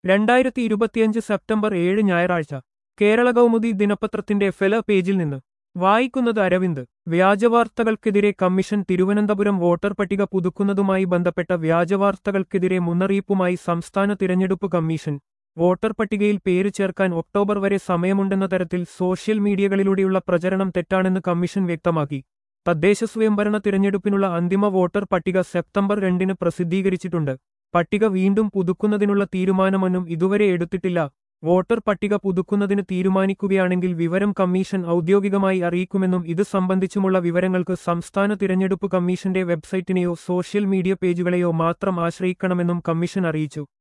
രണ്ടായിരത്തി ഇരുപത്തിയഞ്ച് സെപ്റ്റംബർ ഏഴ് ഞായറാഴ്ച കേരള കൗമുദി ദിനപത്രത്തിന്റെ ഫെല പേജിൽ നിന്ന് വായിക്കുന്നത് അരവിന്ദ് വ്യാജവാർത്തകൾക്കെതിരെ കമ്മീഷൻ തിരുവനന്തപുരം വോട്ടർ പട്ടിക പുതുക്കുന്നതുമായി ബന്ധപ്പെട്ട വ്യാജവാർത്തകൾക്കെതിരെ മുന്നറിയിപ്പുമായി സംസ്ഥാന തിരഞ്ഞെടുപ്പ് കമ്മീഷൻ വോട്ടർ പട്ടികയിൽ പേര് ചേർക്കാൻ ഒക്ടോബർ വരെ സമയമുണ്ടെന്ന തരത്തിൽ സോഷ്യൽ മീഡിയകളിലൂടെയുള്ള പ്രചരണം തെറ്റാണെന്ന് കമ്മീഷൻ വ്യക്തമാക്കി തദ്ദേശ സ്വയംഭരണ തിരഞ്ഞെടുപ്പിനുള്ള അന്തിമ വോട്ടർ പട്ടിക സെപ്റ്റംബർ രണ്ടിന് പ്രസിദ്ധീകരിച്ചിട്ടുണ്ട് പട്ടിക വീണ്ടും പുതുക്കുന്നതിനുള്ള തീരുമാനമൊന്നും ഇതുവരെ എടുത്തിട്ടില്ല വോട്ടർ പട്ടിക പുതുക്കുന്നതിന് തീരുമാനിക്കുകയാണെങ്കിൽ വിവരം കമ്മീഷൻ ഔദ്യോഗികമായി അറിയിക്കുമെന്നും ഇത് സംബന്ധിച്ചുമുള്ള വിവരങ്ങൾക്ക് സംസ്ഥാന തിരഞ്ഞെടുപ്പ് കമ്മീഷന്റെ വെബ്സൈറ്റിനെയോ സോഷ്യൽ മീഡിയ പേജുകളെയോ മാത്രം ആശ്രയിക്കണമെന്നും കമ്മീഷൻ അറിയിച്ചു